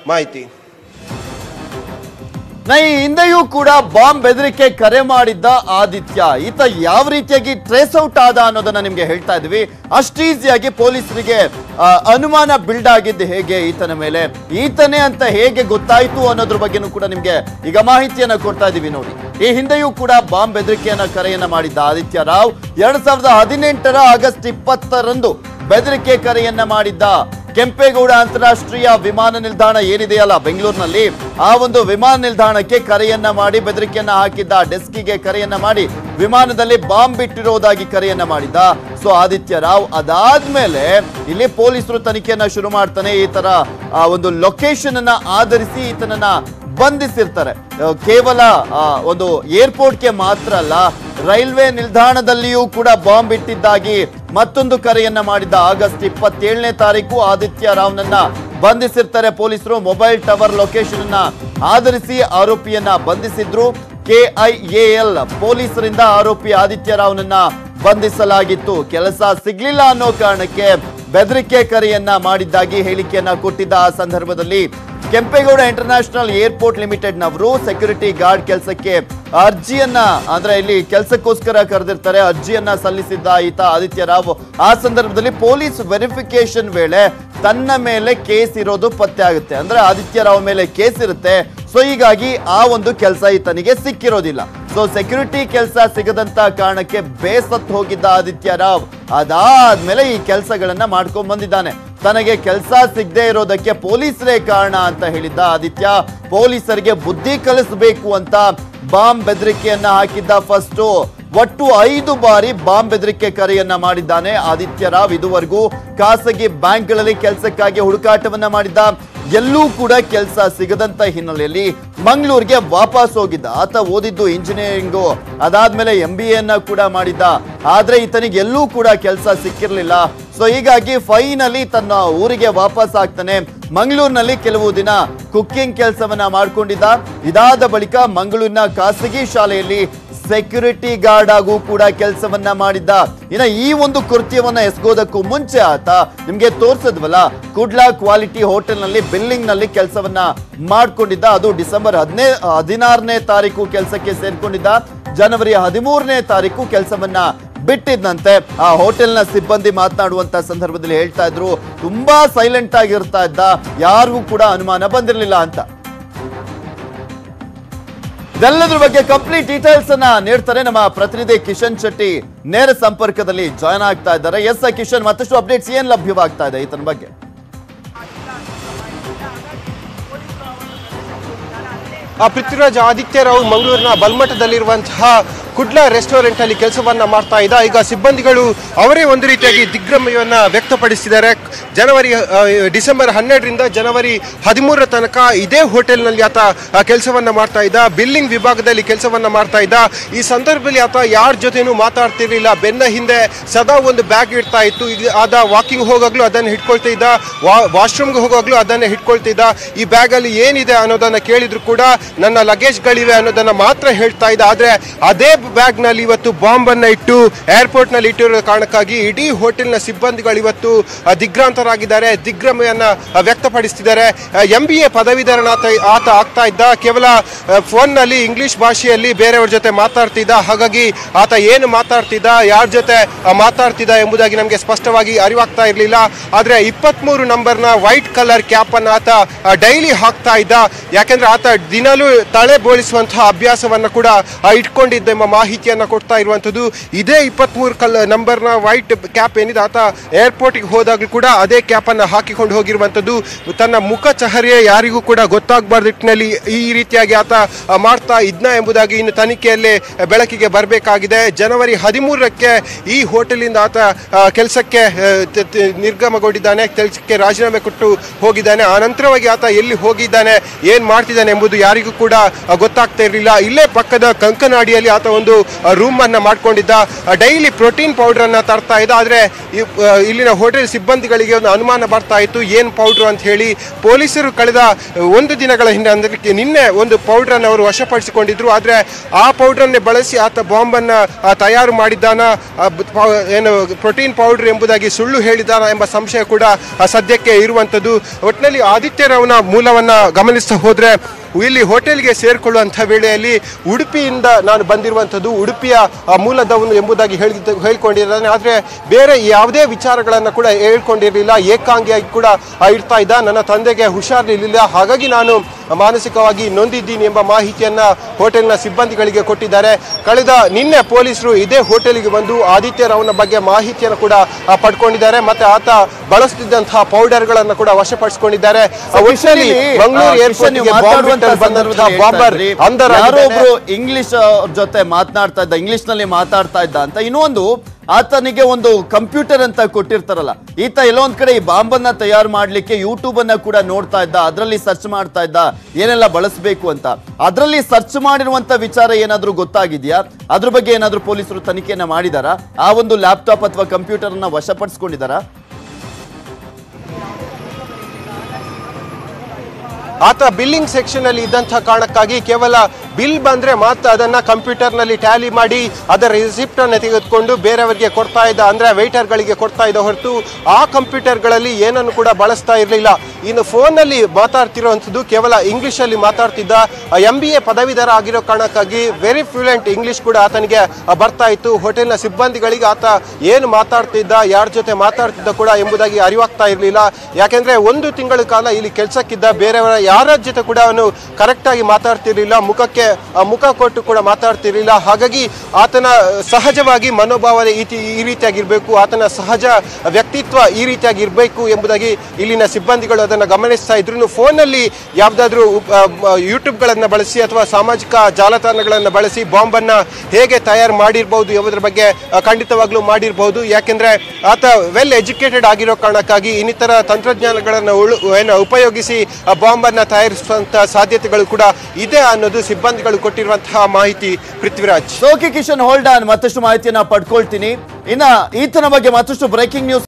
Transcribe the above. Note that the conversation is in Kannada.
ಮಾಹಿತಿ ನಾ ಈ ಹಿಂದೆಯೂ ಕೂಡ ಬಾಂಬ್ ಬೆದರಿಕೆ ಕರೆ ಮಾಡಿದ್ದ ಆದಿತ್ಯ ಈತ ಯಾವ ರೀತಿಯಾಗಿ ಟ್ರೇಸ್ ಔಟ್ ಆದ ಅನ್ನೋದನ್ನ ನಿಮ್ಗೆ ಹೇಳ್ತಾ ಇದ್ವಿ ಅಷ್ಟು ಈಸಿಯಾಗಿ ಪೊಲೀಸರಿಗೆ ಆ, ಅನುಮಾನ ಬಿಲ್ಡ್ ಆಗಿದ್ದು ಹೇಗೆ ಈತನ ಮೇಲೆ ಈತನೇ ಅಂತ ಹೇಗೆ ಗೊತ್ತಾಯ್ತು ಅನ್ನೋದ್ರ ಬಗ್ಗೆನೂ ಕೂಡ ನಿಮ್ಗೆ ಈಗ ಮಾಹಿತಿಯನ್ನ ಕೊಡ್ತಾ ಇದೀವಿ ನೋಡಿ ಈ ಹಿಂದೆಯೂ ಕೂಡ ಬಾಂಬ್ ಬೆದರಿಕೆಯನ್ನ ಕರೆಯನ್ನ ಮಾಡಿದ್ದ ಆದಿತ್ಯ ರಾವ್ ಎರಡ್ ಸಾವಿರದ ಹದಿನೆಂಟರ ಆಗಸ್ಟ್ ಇಪ್ಪತ್ತರಂದು ಬೆದರಿಕೆ ಕರೆಯನ್ನ ಮಾಡಿದ್ದ ಕೆಂಪೇಗೌಡ ಅಂತಾರಾಷ್ಟ್ರೀಯ ವಿಮಾನ ನಿಲ್ದಾಣ ಏನಿದೆಯಲ್ಲ ಬೆಂಗಳೂರಿನಲ್ಲಿ ಆ ಒಂದು ವಿಮಾನ ನಿಲ್ದಾಣಕ್ಕೆ ಕರೆಯನ್ನ ಮಾಡಿ ಬೆದರಿಕೆಯನ್ನ ಹಾಕಿದ್ದ ಡೆಸ್ಕಿಗೆ ಕರೆಯನ್ನ ಮಾಡಿ ವಿಮಾನದಲ್ಲಿ ಬಾಂಬ್ ಬಿಟ್ಟಿರೋದಾಗಿ ಕರೆಯನ್ನ ಮಾಡಿದ್ದ ಸೊ ಆದಿತ್ಯ ರಾವ್ ಅದಾದ್ಮೇಲೆ ಇಲ್ಲಿ ಪೊಲೀಸರು ತನಿಖೆಯನ್ನ ಶುರು ಮಾಡ್ತಾನೆ ಈ ತರ ಆ ಒಂದು ಲೊಕೇಶನ್ ಅನ್ನ ಆಧರಿಸಿ ಈತನನ್ನ ಬಂಧಿಸಿರ್ತಾರೆ ಆ, ಕೇವಲ ಆ, ಒಂದು ಏರ್ಪೋರ್ಟ್ಗೆ ಮಾತ್ರ ಅಲ್ಲ ರೈಲ್ವೆ ನಿಲ್ದಾಣದಲ್ಲಿಯೂ ಕೂಡ ಬಾಂಬ್ ಇಟ್ಟಿದ್ದಾಗಿ ಮತ್ತೊಂದು ಕರೆಯನ್ನ ಮಾಡಿದ್ದ ಆಗಸ್ಟ್ ಇಪ್ಪತ್ತೇಳನೇ ತಾರೀಕು ಆದಿತ್ಯ ರಾವ್ನನ್ನ ಬಂಧಿಸಿರ್ತಾರೆ ಪೊಲೀಸರು ಮೊಬೈಲ್ ಟವರ್ ಲೊಕೇಶನ್ ಅನ್ನ ಆಧರಿಸಿ ಆರೋಪಿಯನ್ನ ಬಂಧಿಸಿದ್ರು ಕೆಐಎಎಲ್ ಪೊಲೀಸರಿಂದ ಆರೋಪಿ ಆದಿತ್ಯ ರಾವ್ನನ್ನ ಬಂಧಿಸಲಾಗಿತ್ತು ಕೆಲಸ ಸಿಗ್ಲಿಲ್ಲ ಅನ್ನೋ ಕಾರಣಕ್ಕೆ ಬೆದರಿಕೆ ಕರೆಯನ್ನ ಮಾಡಿದ್ದಾಗಿ ಹೇಳಿಕೆಯನ್ನ ಕೊಟ್ಟಿದ್ದ ಆ ಸಂದರ್ಭದಲ್ಲಿ ಕೆಂಪೇಗೌಡ ಇಂಟರ್ನ್ಯಾಷನಲ್ ಏರ್ಪೋರ್ಟ್ ಲಿಮಿಟೆಡ್ ನವರು ಸೆಕ್ಯೂರಿಟಿ ಗಾರ್ಡ್ ಕೆಲಸಕ್ಕೆ ಅರ್ಜಿಯನ್ನ ಅಂದ್ರೆ ಇಲ್ಲಿ ಕೆಲಸಕ್ಕೋಸ್ಕರ ಕರೆದಿರ್ತಾರೆ ಅರ್ಜಿಯನ್ನ ಸಲ್ಲಿಸಿದ್ದ ಈತ ಆದಿತ್ಯ ರಾವ್ ಆ ಸಂದರ್ಭದಲ್ಲಿ ಪೊಲೀಸ್ ವೆರಿಫಿಕೇಶನ್ ವೇಳೆ ತನ್ನ ಮೇಲೆ ಕೇಸ್ ಇರೋದು ಪತ್ತೆ ಆಗುತ್ತೆ ಅಂದ್ರೆ ಆದಿತ್ಯ ರಾವ್ ಮೇಲೆ ಕೇಸ್ ಇರುತ್ತೆ ಸೊ ಹೀಗಾಗಿ ಆ ಒಂದು ಕೆಲಸ ಈತನಿಗೆ ಸಿಕ್ಕಿರೋದಿಲ್ಲ ಸೊ ಸೆಕ್ಯೂರಿಟಿ ಕೆಲಸ ಸಿಗದಂತ ಕಾರಣಕ್ಕೆ ಬೇಸತ್ತು ಹೋಗಿದ್ದ ಆದಿತ್ಯ ರಾವ್ ಅದಾದ್ಮೇಲೆ ಈ ಕೆಲಸಗಳನ್ನ ಮಾಡ್ಕೊಂಡ್ ಬಂದಿದ್ದಾನೆ ತನಗೆ ಕೆಲಸ ಸಿಗದೆ ಇರೋದಕ್ಕೆ ಪೊಲೀಸರೇ ಕಾರಣ ಅಂತ ಹೇಳಿದ್ದ ಆದಿತ್ಯ ಪೊಲೀಸರಿಗೆ ಬುದ್ಧಿ ಕಲಿಸಬೇಕು ಅಂತ ಬಾಂಬ್ ಬೆದರಿಕೆಯನ್ನ ಹಾಕಿದ್ದ ಫಸ್ಟು ಒಟ್ಟು ಐದು ಬಾರಿ ಬಾಂಬ್ ಬೆದರಿಕೆ ಕರೆಯನ್ನ ಮಾಡಿದ್ದಾನೆ ಆದಿತ್ಯ ರಾವ್ ಇದುವರೆಗೂ ಖಾಸಗಿ ಬ್ಯಾಂಕ್ಗಳಲ್ಲಿ ಕೆಲಸಕ್ಕಾಗಿ ಹುಡುಕಾಟವನ್ನ ಮಾಡಿದ್ದ ಎಲ್ಲೂ ಕೂಡ ಕೆಲಸ ಸಿಗದಂತ ಹಿನ್ನೆಲೆಯಲ್ಲಿ ಮಂಗಳೂರಿಗೆ ವಾಪಸ್ ಹೋಗಿದ್ದ ಆತ ಓದಿದ್ದು ಇಂಜಿನಿಯರಿಂಗು ಅದಾದ್ಮೇಲೆ ಎಂ ಬಿ ಎನ್ನ ಕೂಡ ಮಾಡಿದ್ದ ಆದ್ರೆ ಈತನಿಗೆ ಎಲ್ಲೂ ಕೂಡ ಕೆಲಸ ಸಿಕ್ಕಿರ್ಲಿಲ್ಲ ಸೊ ಹೀಗಾಗಿ ಫೈನಲಿ ತನ್ನ ಊರಿಗೆ ವಾಪಸ್ ಆಗ್ತಾನೆ ಮಂಗಳೂರಿನಲ್ಲಿ ಕೆಲವು ದಿನ ಕುಕ್ಕಿಂಗ್ ಕೆಲಸವನ್ನ ಮಾಡ್ಕೊಂಡಿದ್ದ ಇದಾದ ಬಳಿಕ ಮಂಗಳೂರಿನ ಖಾಸಗಿ ಶಾಲೆಯಲ್ಲಿ ಸೆಕ್ಯೂರಿಟಿ ಗಾರ್ಡ್ ಆಗೂ ಕೂಡ ಕೆಲಸವನ್ನ ಮಾಡಿದ್ದ ಇನ್ನ ಈ ಒಂದು ಕೃತ್ಯವನ್ನ ಎಸಗೋದಕ್ಕೂ ಮುಂಚೆ ಆತ ನಿಮ್ಗೆ ತೋರ್ಸದ್ವಲ್ಲ ಕುಡ್ಲಾ ಕ್ವಾಲಿಟಿ ಹೋಟೆಲ್ ನಲ್ಲಿ ಬಿಲ್ಡಿಂಗ್ ನಲ್ಲಿ ಕೆಲಸವನ್ನ ಮಾಡ್ಕೊಂಡಿದ್ದ ಅದು ಡಿಸೆಂಬರ್ ಹದಿನೇ ಹದಿನಾರನೇ ತಾರೀಕು ಕೆಲಸಕ್ಕೆ ಸೇರ್ಕೊಂಡಿದ್ದ ಜನವರಿ ಹದಿಮೂರನೇ ತಾರೀಕು ಕೆಲಸವನ್ನ ಬಿಟ್ಟಿದ್ದಂತೆ ಆ ಹೋಟೆಲ್ನ ಸಿಬ್ಬಂದಿ ಮಾತನಾಡುವಂತ ಸಂದರ್ಭದಲ್ಲಿ ಹೇಳ್ತಾ ಇದ್ರು ತುಂಬಾ ಸೈಲೆಂಟ್ ಆಗಿರ್ತಾ ಇದ್ದ ಯಾರಿಗೂ ಕೂಡ ಅನುಮಾನ ಬಂದಿರಲಿಲ್ಲ ಅಂತ ಇದೆಲ್ಲದ್ರ ಬಗ್ಗೆ ಕಂಪ್ಲೀಟ್ ಡೀಟೇಲ್ಸ್ ಅನ್ನ ನೀಡ್ತಾರೆ ನಮ್ಮ ಪ್ರತಿನಿಧಿ ಕಿಶನ್ ಶೆಟ್ಟಿ ನೇರ ಸಂಪರ್ಕದಲ್ಲಿ ಜಾಯ್ನ್ ಆಗ್ತಾ ಇದ್ದಾರೆ ಎಸ್ ಕಿಶನ್ ಮತ್ತಷ್ಟು ಅಪ್ಡೇಟ್ಸ್ ಏನ್ ಲಭ್ಯವಾಗ್ತಾ ಇದೆ ಈತನ ಬಗ್ಗೆ ಆ ಪೃಥ್ವಿರಾಜ್ ಆದಿತ್ಯ ರಾವ್ ಮಂಗಳೂರಿನ ಬಲ್ಮಠದಲ್ಲಿರುವಂತಹ ಕುಡ್ಲ ರೆಸ್ಟೋರೆಂಟ್ ಅಲ್ಲಿ ಕೆಲಸವನ್ನ ಮಾಡ್ತಾ ಇದ್ದ ಈಗ ಸಿಬ್ಬಂದಿಗಳು ಅವರೇ ಒಂದು ರೀತಿಯಾಗಿ ದಿಗ್ಭ್ರಮೆಯನ್ನ ವ್ಯಕ್ತಪಡಿಸಿದ್ದಾರೆ ಜನವರಿ ಆ, ಡಿಸೆಂಬರ್ ಹನ್ನೆರಡರಿಂದ ಜನವರಿ ಹದಿಮೂರರ ತನಕ ಇದೇ ಹೋಟೆಲ್ನಲ್ಲಿ ಆತ ಕೆಲಸವನ್ನ ಮಾಡ್ತಾ ಇದ್ದ ಬಿಲ್ಲಿಂಗ್ ವಿಭಾಗದಲ್ಲಿ ಕೆಲಸವನ್ನ ಮಾಡ್ತಾ ಇದ್ದ ಈ ಸಂದರ್ಭದಲ್ಲಿ ಆತ ಯಾರ ಜೊತೆನೂ ಮಾತಾಡ್ತಿರ್ಲಿಲ್ಲ ಬೆನ್ನ ಹಿಂದೆ ಸದಾ ಒಂದು ಬ್ಯಾಗ್ ಇಡ್ತಾ ಇತ್ತು ಈಗ ಆದ ವಾಕಿಂಗ್ ಹೋಗಾಗ್ಲೂ ಅದನ್ನು ಹಿಡ್ಕೊಳ್ತಾ ಇದ್ದ ವಾಶ್ರೂಮ್ಗೆ ಹೋಗಾಗ್ಲೂ ಅದನ್ನೇ ಹಿಡ್ಕೊಳ್ತಿದ್ದ ಈ ಬ್ಯಾಗ್ ಅಲ್ಲಿ ಏನಿದೆ ಅನ್ನೋದನ್ನ ಕೇಳಿದ್ರು ಕೂಡ ನನ್ನ ಲಗೇಜ್ಗಳಿವೆ ಅನ್ನೋದನ್ನ ಮಾತ್ರ ಹೇಳ್ತಾ ಇದ್ದ ಆದ್ರೆ ಅದೇ ಬ್ಯಾಗ್ ನಲ್ಲಿ ಇವತ್ತು ಬಾಂಬ್ ಅನ್ನ ಇಟ್ಟು ಏರ್ಪೋರ್ಟ್ ನಲ್ಲಿ ಇಟ್ಟಿರೋ ಕಾರಣಕ್ಕಾಗಿ ಇಡೀ ಹೋಟೆಲ್ನ ಸಿಬ್ಬಂದಿಗಳು ಇವತ್ತು ಆ, ದಿಗ್ಭ್ರಾಂತರಾಗಿದ್ದಾರೆ ದಿಗ್ಭ್ರಮೆಯನ್ನ ಆ, ವ್ಯಕ್ತಪಡಿಸ್ತಿದ್ದಾರೆ ಎಂ ಬಿ ಎ ಪದವೀಧರನ ಆತ ಆತ ಆಗ್ತಾ ಇದ್ದ ಕೇವಲ ಫೋನ್ ನಲ್ಲಿ ಇಂಗ್ಲಿಷ್ ಭಾಷೆಯಲ್ಲಿ ಬೇರೆಯವ್ರ ಜೊತೆ ಮಾತಾಡ್ತಿದ್ದ ಹಾಗಾಗಿ ಆತ ಏನು ಮಾತಾಡ್ತಿದ್ದ ಯಾರ ಜೊತೆ ಆ, ಮಾತಾಡ್ತಿದ್ದ ಎಂಬುದಾಗಿ ನಮಗೆ ಸ್ಪಷ್ಟವಾಗಿ ಅರಿವಾಗ್ತಾ ಇರಲಿಲ್ಲ ಆದ್ರೆ ಇಪ್ಪತ್ಮೂರು ನಂಬರ್ನ ವೈಟ್ ಕಲರ್ ಕ್ಯಾಪ್ ಅನ್ನ ಆತ ಡೈಲಿ ಹಾಕ್ತಾ ಇದ್ದ ಯಾಕೆಂದ್ರೆ ಆತ ದಿನಲೂ ತಲೆ ಬೋಳಿಸುವಂತಹ ಅಭ್ಯಾಸವನ್ನ ಕೂಡ ಆ, ಇಟ್ಕೊಂಡಿದ್ದ ಎಂಬ ಮಾಹಿತಿಯನ್ನ ಕೊಡ್ತಾ ಇರುವಂತದ್ದು ಇದೇ ಇಪ್ಪತ್ಮೂರು ಕಲ್ ನಂಬರ್ನ ವೈಟ್ ಕ್ಯಾಪ್ ಏನಿದೆ ಆತ ಏರ್ಪೋರ್ಟ್ಗೆ ಹೋದಾಗಲೂ ಕೂಡ ಅದೇ ಕ್ಯಾಪ್ ಅನ್ನ ಹಾಕಿಕೊಂಡು ಹೋಗಿರುವಂತದ್ದು ತನ್ನ ಮುಖ ಚಹರೆಯ ಯಾರಿಗೂ ಕೂಡ ಗೊತ್ತಾಗಬಾರ್ದು ನಿಟ್ಟಿನಲ್ಲಿ ಈ ರೀತಿಯಾಗಿ ಆತ ಆ, ಮಾಡ್ತಾ ಇದ್ನ ಎಂಬುದಾಗಿ ಇನ್ನು ತನಿಖೆಯಲ್ಲೇ ಬೆಳಕಿಗೆ ಬರಬೇಕಾಗಿದೆ ಜನವರಿ ಹದಿಮೂರಕ್ಕೆ ಈ ಹೋಟೆಲಿಂದ ಆತ ಕೆಲಸಕ್ಕೆ ನಿರ್ಗಮಗೊಂಡಿದ್ದಾನೆ ಕೆಲಸಕ್ಕೆ ರಾಜೀನಾಮೆ ಕೊಟ್ಟು ಹೋಗಿದ್ದಾನೆ ಆ ನಂತರವಾಗಿ ಆತ ಎಲ್ಲಿ ಹೋಗಿದ್ದಾನೆ ಏನ್ ಮಾಡ್ತಿದ್ದಾನೆ ಎಂಬುದು ಯಾರಿಗೂ ಕೂಡ ಆ, ಗೊತ್ತಾಗ್ತಾ ಇರಲಿಲ್ಲ ಇಲ್ಲೇ ಪಕ್ಕದ ಕಂಕನಾಡಿಯಲ್ಲಿ ಆತ ಒಂದು ಒಂದು ರೂಮ್ ಅನ್ನ ಮಾಡ್ಕೊಂಡಿದ್ದ ಡೈಲಿ ಪ್ರೋಟೀನ್ ಪೌಡರ್ ಅನ್ನ ತರ್ತಾ ಇದ್ದ ಆದ್ರೆ ಈ- ಆ, ಇಲ್ಲಿನ ಹೋಟೆಲ್ ಸಿಬ್ಬಂದಿಗಳಿಗೆ ಒಂದು ಅನುಮಾನ ಬರ್ತಾ ಇತ್ತು ಏನ್ ಪೌಡರ್ ಅಂತ ಹೇಳಿ ಪೊಲೀಸರು ಕಳೆದ ಒಂದು ದಿನಗಳ ಹಿಂದೆ ಅಂದ್ರೆ ನಿನ್ನೆ ಒಂದು ಪೌಡರ್ ಅನ್ನು ಅವರು ವಶಪಡಿಸಿಕೊಂಡಿದ್ರು ಆದ್ರೆ ಆ ಪೌಡರ್ ಅನ್ನೇ ಬಳಸಿ ಆತ ಬಾಂಬ್ ಅನ್ನ ಆ, ತಯಾರು ಮಾಡಿದ್ದಾನ ಆ, ಬ- ಪೌ- ಏನು ಪ್ರೋಟೀನ್ ಪೌಡರ್ ಎಂಬುದಾಗಿ ಸುಳ್ಳು ಹೇಳಿದ್ದಾನ ಎಂಬ ಸಂಶಯ ಕೂಡ ಆ, ಸದ್ಯಕ್ಕೆ ಇರುವಂತದ್ದು ಒಟ್ಟಿನಲ್ಲಿ ಆದಿತ್ಯ ರಾವ್ನ ಮೂಲವನ್ನ ಗಮನಿಸ್ತಾ ಹೋದ್ರೆ ಇಲ್ಲಿ ಹೋಟೆಲ್ಗೆ ಸೇರಿಕೊಳ್ಳುವಂಥ ವೇಳೆಯಲ್ಲಿ ಉಡುಪಿಯಿಂದ ನಾನು ಬಂದಿರುವಂಥದ್ದು ಉಡುಪಿಯ ಆ, ಮೂಲದವನು ಎಂಬುದಾಗಿ ಹೇಳಿ ಹೇಳ್ಕೊಂಡಿದ್ದಾನೆ ಆದರೆ ಬೇರೆ ಯಾವುದೇ ವಿಚಾರಗಳನ್ನು ಕೂಡ ಹೇಳ್ಕೊಂಡಿರಲಿಲ್ಲ ಏಕಾಂಗಿಯಾಗಿ ಕೂಡ ಆ, ಇರ್ತಾ ಇದ್ದ ನನ್ನ ತಂದೆಗೆ ಹುಷಾರಿರಲಿಲ್ಲ ಹಾಗಾಗಿ ನಾನು ಮಾನಸಿಕವಾಗಿ ನೊಂದಿದ್ದೀನಿ ಎಂಬ ಮಾಹಿತಿಯನ್ನ ಹೋಟೆಲ್ನ ಸಿಬ್ಬಂದಿಗಳಿಗೆ ಕೊಟ್ಟಿದ್ದಾರೆ ಕಳೆದ ನಿನ್ನೆ ಪೊಲೀಸರು ಇದೇ ಹೋಟೆಲ್ಗೆ ಬಂದು ಆದಿತ್ಯ ರಾವ್ನ ಬಗ್ಗೆ ಮಾಹಿತಿಯನ್ನು ಕೂಡ ಆ, ಪಡ್ಕೊಂಡಿದ್ದಾರೆ ಮತ್ತೆ ಆತ ಬಳಸುತ್ತಿದ್ದಂತಹ ಪೌಡರ್ಗಳನ್ನು ಕೂಡ ವಶಪಡಿಸಿಕೊಂಡಿದ್ದಾರೆ ಆ, ಒಟ್ಟಿನಲ್ಲಿ ಮಂಗಳೂರು ಏರ್ಪೋರ್ಟ್ಗೆ ಬಾಂಬ್ ಬಿಟ್ಟಲ್ಲಿ ಬಂದಂತಹ ಬಾಂಬರ್ ಯಾರೋ ಅಂಧರಾಗಿದ್ದಾನೆ. ಒಬ್ರು ಇಂಗ್ಲಿಷ್ ಅವ್ರ ಜೊತೆ ಮಾತನಾಡ್ತಾ ಇದ್ದ ಇಂಗ್ಲಿಷ್ ನಲ್ಲಿ ಮಾತಾಡ್ತಾ ಇದ್ದ ಅಂತ ಇನ್ನೊಂದು ಆತನಿಗೆ ಒಂದು ಕಂಪ್ಯೂಟರ್ ಅಂತ ಕೊಟ್ಟಿರ್ತಾರಲ್ಲ ಈತ ಎಲ್ಲೋ ಒಂದ್ ಕಡೆ ಈ ಬಾಂಬನ್ನ ತಯಾರು ಮಾಡ್ಲಿಕ್ಕೆ ಯೂಟ್ಯೂಬ್ ಅನ್ನ ಕೂಡ ನೋಡ್ತಾ ಇದ್ದ ಅದರಲ್ಲಿ ಸರ್ಚ್ ಮಾಡ್ತಾ ಇದ್ದ ಏನೆಲ್ಲ ಬಳಸಬೇಕು ಅಂತ ಅದರಲ್ಲಿ ಸರ್ಚ್ ಮಾಡಿರುವಂತ ವಿಚಾರ ಏನಾದ್ರೂ ಗೊತ್ತಾಗಿದ್ಯಾ ಅದ್ರ ಬಗ್ಗೆ ಏನಾದ್ರೂ ಪೊಲೀಸರು ತನಿಖೆಯನ್ನ ಮಾಡಿದಾರಾ ಆ ಒಂದು ಲ್ಯಾಪ್ಟಾಪ್ ಅಥವಾ ಕಂಪ್ಯೂಟರ್ ಅನ್ನ ವಶಪಡಿಸ್ಕೊಂಡಿದಾರಾ ಆತ ಬಿಲ್ಲಿಂಗ್ ಸೆಕ್ಷನ್ ಅಲ್ಲಿ ಇದ್ದಂತಹ ಕಾರಣಕ್ಕಾಗಿ ಕೇವಲ ಬಿಲ್ ಬಂದ್ರೆ ಮಾತ್ರ ಅದನ್ನ ಕಂಪ್ಯೂಟರ್ ನಲ್ಲಿ ಟ್ಯಾಲಿ ಮಾಡಿ ಅದರ ರಿಸಿಪ್ಟ್ ಅನ್ನು ತೆಗೆದುಕೊಂಡು ಬೇರೆಯವರಿಗೆ ಕೊಡ್ತಾ ಇದ್ದ ಅಂದ್ರೆ ವೇಟರ್ ಗಳಿಗೆ ಕೊಡ್ತಾ ಇದ್ದ ಹೊರತು ಆ ಕಂಪ್ಯೂಟರ್ ಗಳಲ್ಲಿ ಏನನ್ನು ಕೂಡ ಬಳಸ್ತಾ ಇರಲಿಲ್ಲ ಇನ್ನು ಫೋನ್ ನಲ್ಲಿ ಮಾತಾಡ್ತಿರುವಂತದ್ದು ಕೇವಲ ಇಂಗ್ಲಿಷ್ ಅಲ್ಲಿ ಮಾತಾಡ್ತಿದ್ದ ಎಂ ಬಿ ಎ ಪದವೀಧರ ಆಗಿರೋ ಕಾರಣಕ್ಕಾಗಿ ವೆರಿ ಫ್ಲೂಯೆಂಟ್ ಇಂಗ್ಲಿಷ್ ಕೂಡ ಆತನಿಗೆ ಆ, ಬರ್ತಾ ಇತ್ತು ಹೋಟೆಲ್ನ ಸಿಬ್ಬಂದಿಗಳಿಗೆ ಆತ ಏನು ಮಾತಾಡ್ತಿದ್ದ ಯಾರ ಜೊತೆ ಮಾತಾಡ್ತಿದ್ದ ಕೂಡ ಎಂಬುದಾಗಿ ಅರಿವಾಗ್ತಾ ಇರಲಿಲ್ಲ ಯಾಕೆಂದ್ರೆ ಒಂದು ತಿಂಗಳ ಕಾಲ ಇಲ್ಲಿ ಕೆಲಸಕ್ಕಿದ್ದ ಬೇರೆಯವರ ಯಾರ ಜೊತೆ ಕೂಡ ಅವನು ಕರೆಕ್ಟ್ ಆಗಿ ಮಾತಾಡ್ತಿರ್ಲಿಲ್ಲ ಮುಖಕ್ಕೆ ಆ, ಮುಖ ಕೊಟ್ಟು ಕೂಡ ಮಾತಾಡ್ತಿರ್ಲಿಲ್ಲ ಹಾಗಾಗಿ ಆತನ ಸಹಜವಾಗಿ ಮನೋಭಾವನೆ ಈ ತಿ- ಈ ರೀತಿಯಾಗಿರ್ಬೇಕು ಆತನ ಸಹಜ ವ್ಯಕ್ತಿತ್ವ ಈ ರೀತಿಯಾಗಿ ಇರಬೇಕು ಎಂಬುದಾಗಿ ಇಲ್ಲಿನ ಸಿಬ್ಬಂದಿಗಳು ಅದನ್ನು ಗಮನಿಸ್ತಾ ಇದ್ರು ಇನ್ನು ಫೋನಲ್ಲಿ ಯಾವುದಾದ್ರೂ ಯೂಟ್ಯೂಬ್ಗಳನ್ನು ಬಳಸಿ ಅಥವಾ ಸಾಮಾಜಿಕ ಜಾಲತಾಣಗಳನ್ನು ಬಳಸಿ ಬಾಂಬನ್ನು ಹೇಗೆ ತಯಾರು ಮಾಡಿರ್ಬೋದು ಎಂಬುದರ ಬಗ್ಗೆ ಆ, ಖಂಡಿತವಾಗ್ಲೂ ಮಾಡಿರ್ಬೋದು ಯಾಕೆಂದ್ರೆ ಆತ ವೆಲ್ ಎಜುಕೇಟೆಡ್ ಆಗಿರೋ ಕಾರಣಕ್ಕಾಗಿ ಇನ್ನಿತರ ತಂತ್ರಜ್ಞಾನಗಳನ್ನು ಉಳು ಏನು ಉಪಯೋಗಿಸಿ ಆ ಬಾಂಬನ್ನು ತಯಾರಿಸುವಂಥ ಸಾಧ್ಯತೆಗಳು ಕೂಡ ಇದೆ ಅನ್ನೋದು ಸಿಬ್ಬಂದಿಗಳು ಕೊಟ್ಟಿರುವಂತಹ ಮಾಹಿತಿ ಪೃಥ್ವಿರಾಜ್ ಸೋಕಿ ಕಿಶನ್ ಹೋಲ್ಡ್ ಆನ್ ಮತ್ತಷ್ಟು ಮಾಹಿತಿಯನ್ನ ಪಡ್ಕೊಳ್ತೀನಿ ಇನ್ನ ಈತನ ಬಗ್ಗೆ ಮತ್ತಷ್ಟು ಬ್ರೇಕಿಂಗ್ ನ್ಯೂಸ್